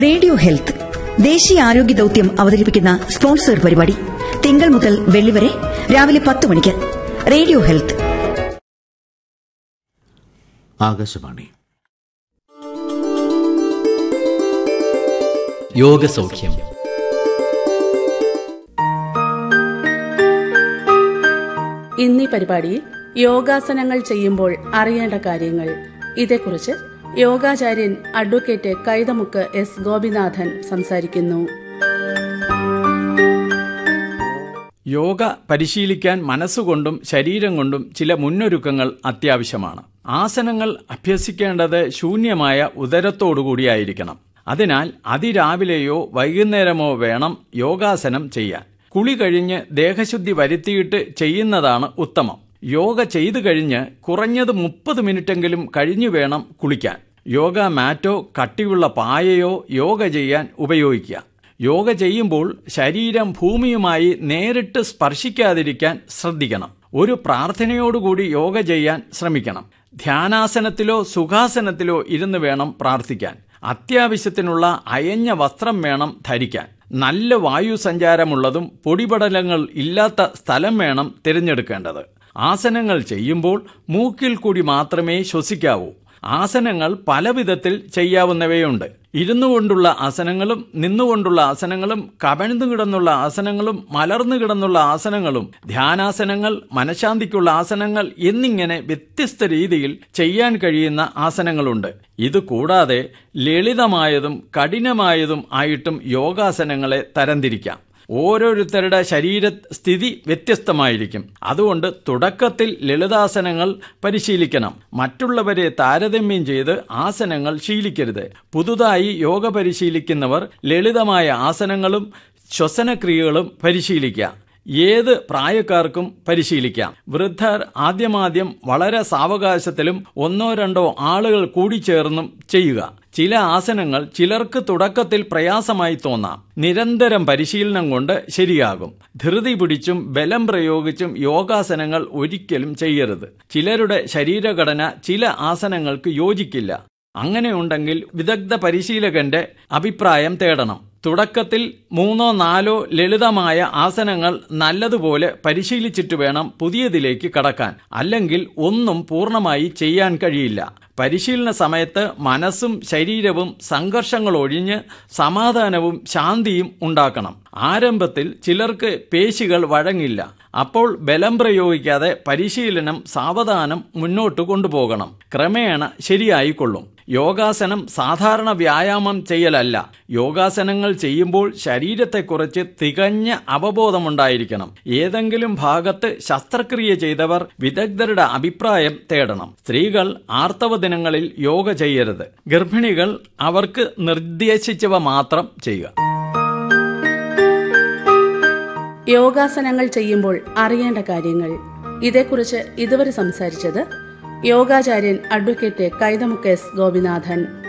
radio health ദേശീയ ആരോഗ്യ ദൌത്യം അവതരിപ്പിക്കുന്ന സ്പോൺസർ പരിപാടി തിങ്കൾ മുതൽ വെള്ളി വരെ രാവിലെ പത്ത് മണിക്ക് റേഡിയോ ഹെൽത്ത് ആകാശവാണി യോഗസൗഖ്യം ഇന്നീ പരിപാടിയിൽ യോഗാസനങ്ങൾ ചെയ്യുമ്പോൾ അറിയേണ്ട കാര്യങ്ങൾ ഇതേക്കുറിച്ച് യോഗാചാര്യൻ അഡ്വക്കേറ്റ് കൈതമുക്ക് എസ് ഗോപിനാഥൻ സംസാരിക്കുന്നു യോഗ പരിശീലിക്കാൻ മനസ്സുകൊണ്ടും ശരീരം കൊണ്ടും ചില മുന്നൊരുക്കങ്ങൾ അത്യാവശ്യമാണ് ആസനങ്ങൾ അഭ്യസിക്കേണ്ടത് ശൂന്യമായ ഉദരത്തോടുകൂടിയായിരിക്കണം അതിനാൽ അതിരാവിലെയോ വൈകുന്നേരമോ വേണം യോഗാസനം ചെയ്യാൻ കുളി കഴിഞ്ഞ് ദേഹശുദ്ധി വരുത്തിയിട്ട് ചെയ്യുന്നതാണ് ഉത്തമം യോഗ ചെയ്തു കഴിഞ്ഞ് കുറഞ്ഞത് മുപ്പത് മിനിറ്റെങ്കിലും കഴിഞ്ഞു വേണം കുളിക്കാൻ യോഗ മാറ്റോ കട്ടിയുള്ള പായയോ യോഗ ചെയ്യാൻ ഉപയോഗിക്കുക യോഗ ചെയ്യുമ്പോൾ ശരീരം ഭൂമിയുമായി നേരിട്ട് സ്പർശിക്കാതിരിക്കാൻ ശ്രദ്ധിക്കണം ഒരു പ്രാർത്ഥനയോടുകൂടി യോഗ ചെയ്യാൻ ശ്രമിക്കണം ധ്യാനാസനത്തിലോ സുഖാസനത്തിലോ ഇരുന്ന് വേണം പ്രാർത്ഥിക്കാൻ അത്യാവശ്യത്തിനുള്ള അയഞ്ഞ വസ്ത്രം വേണം ധരിക്കാൻ നല്ല വായു സഞ്ചാരമുള്ളതും പൊടിപടലങ്ങൾ ഇല്ലാത്ത സ്ഥലം വേണം തിരഞ്ഞെടുക്കേണ്ടത് ആസനങ്ങൾ ചെയ്യുമ്പോൾ മൂക്കിൽ കൂടി മാത്രമേ ശ്വസിക്കാവൂ ആസനങ്ങൾ പല വിധത്തിൽ ചെയ്യാവുന്നവയുണ്ട് ഇരുന്നു കൊണ്ടുള്ള ആസനങ്ങളും നിന്നുകൊണ്ടുള്ള ആസനങ്ങളും കവഴ്ന്നു കിടന്നുള്ള ആസനങ്ങളും മലർന്നു കിടന്നുള്ള ആസനങ്ങളും ധ്യാനാസനങ്ങൾ മനഃശാന്തിക്കുള്ള ആസനങ്ങൾ എന്നിങ്ങനെ വ്യത്യസ്ത രീതിയിൽ ചെയ്യാൻ കഴിയുന്ന ആസനങ്ങളുണ്ട് ഇത് കൂടാതെ ലളിതമായതും കഠിനമായതും ആയിട്ടും യോഗാസനങ്ങളെ തരംതിരിക്കാം ഓരോരുത്തരുടെ ശരീര സ്ഥിതി വ്യത്യസ്തമായിരിക്കും അതുകൊണ്ട് തുടക്കത്തിൽ ലളിതാസനങ്ങൾ പരിശീലിക്കണം മറ്റുള്ളവരെ താരതമ്യം ചെയ്ത് ആസനങ്ങൾ ശീലിക്കരുത് പുതുതായി യോഗ പരിശീലിക്കുന്നവർ ലളിതമായ ആസനങ്ങളും ശ്വസനക്രിയകളും പരിശീലിക്കുക ഏത് പ്രായക്കാർക്കും പരിശീലിക്കാം വൃദ്ധർ ആദ്യമാദ്യം വളരെ സാവകാശത്തിലും ഒന്നോ രണ്ടോ ആളുകൾ കൂടിച്ചേർന്നും ചെയ്യുക ചില ആസനങ്ങൾ ചിലർക്ക് തുടക്കത്തിൽ പ്രയാസമായി തോന്നാം നിരന്തരം പരിശീലനം കൊണ്ട് ശരിയാകും ധൃതി പിടിച്ചും ബലം പ്രയോഗിച്ചും യോഗാസനങ്ങൾ ഒരിക്കലും ചെയ്യരുത് ചിലരുടെ ശരീരഘടന ചില ആസനങ്ങൾക്ക് യോജിക്കില്ല അങ്ങനെയുണ്ടെങ്കിൽ വിദഗ്ധ പരിശീലകന്റെ അഭിപ്രായം തേടണം തുടക്കത്തിൽ മൂന്നോ നാലോ ലളിതമായ ആസനങ്ങൾ നല്ലതുപോലെ പരിശീലിച്ചിട്ട് വേണം പുതിയതിലേക്ക് കടക്കാൻ അല്ലെങ്കിൽ ഒന്നും പൂർണ്ണമായി ചെയ്യാൻ കഴിയില്ല പരിശീലന സമയത്ത് മനസ്സും ശരീരവും സംഘർഷങ്ങൾ ഒഴിഞ്ഞ് സമാധാനവും ശാന്തിയും ഉണ്ടാക്കണം ആരംഭത്തിൽ ചിലർക്ക് പേശികൾ വഴങ്ങില്ല അപ്പോൾ ബലം പ്രയോഗിക്കാതെ പരിശീലനം സാവധാനം മുന്നോട്ട് കൊണ്ടുപോകണം ക്രമേണ ശരിയായിക്കൊള്ളും യോഗാസനം സാധാരണ വ്യായാമം ചെയ്യലല്ല യോഗാസനങ്ങൾ ചെയ്യുമ്പോൾ ശരീരത്തെക്കുറിച്ച് തികഞ്ഞ അവബോധമുണ്ടായിരിക്കണം ഏതെങ്കിലും ഭാഗത്ത് ശസ്ത്രക്രിയ ചെയ്തവർ വിദഗ്ധരുടെ അഭിപ്രായം തേടണം സ്ത്രീകൾ ആർത്തവ ദിനങ്ങളിൽ യോഗ ചെയ്യരുത് ഗർഭിണികൾ അവർക്ക് നിർദ്ദേശിച്ചവ മാത്രം ചെയ്യുക യോഗാസനങ്ങൾ ചെയ്യുമ്പോൾ അറിയേണ്ട കാര്യങ്ങൾ ഇതേക്കുറിച്ച് ഇതുവരെ സംസാരിച്ചത് യോഗാചാര്യൻ അഡ്വക്കേറ്റ് കൈതമുക്ക് എസ് ഗോപിനാഥൻ